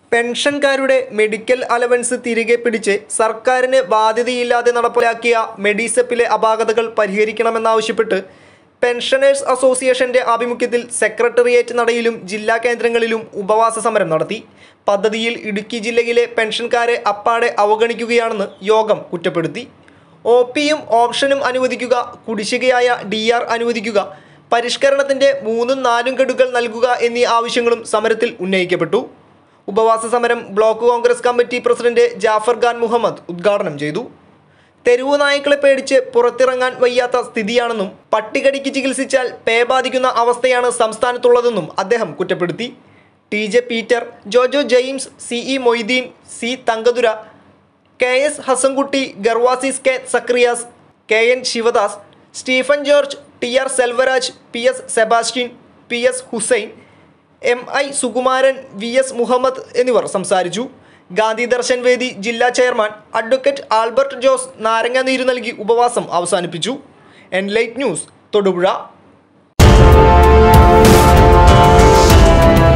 പെൻഷൻകാരുടെ medical allowance തിരികെ പിടിച്ച് സർക്കാരിന് ബാധ്യതയില്ലാതെ നടപ്പിലാക്കിയ മെഡിസെപ്പിലെ അപാകതകൾ പരിഹരിക്കണമെന്നാവശ്യപ്പെട്ട് പെൻഷനേഴ്സ് അസോസിയേഷന്റെ ആഭിമുഖ്യത്തിൽ സെക്രട്ടേറിയറ്റ് നടയിലും ജില്ലാ കേന്ദ്രങ്ങളിലും ഉപവാസ സമരം നടത്തി പദ്ധതിയിൽ ഇടുക്കി ജില്ലയിലെ പെൻഷൻകാരെ അപ്പാടെ അവഗണിക്കുകയാണെന്ന് യോഗം കുറ്റപ്പെടുത്തി ഒ പിയും ഓപ്ഷനും അനുവദിക്കുക കുടിശ്ശികയായ ഡി ആർ അനുവദിക്കുക പരിഷ്കരണത്തിന്റെ മൂന്നും നാലും ഗഡുകൾ നൽകുക എന്നീ ആവശ്യങ്ങളും സമരത്തിൽ ഉന്നയിക്കപ്പെട്ടു ഉപവാസ സമരം block Congress committee president Jafar Khan Muhammad ഉദ്ഘാടനം ചെയ്തു തെരുവു നായ്ക്കളെ പേടിച്ച് പുറത്തിറങ്ങാൻ വയ്യാത്ത സ്ഥിതിയാണെന്നും പട്ടികടിക്ക് ചികിത്സിച്ചാൽ പേ ബാധിക്കുന്ന അവസ്ഥയാണ് സംസ്ഥാനത്തുള്ളതെന്നും അദ്ദേഹം കുറ്റപ്പെടുത്തി T J Peter Jojo James C E Moideen C Thankathura K S Hassankutty Gervasis K Sakariyas K N Sivadas Stephen George T R Selvaraj P S Sebastian P S Hussain M I Sukumaran V S Muhammad എന്നിവർ സംസാരിച്ചു ഗാന്ധി ദർശൻ വേദി ജില്ലാ ചെയർമാൻ അഡ്വക്കേറ്റ് ആൽബർട്ട് ജോസ് നാരങ്ങ നീര് നൽകി ഉപവാസം അവസാനിപ്പിച്ചു എൻലൈറ്റ് ന്യൂസ് തൊടുപുഴ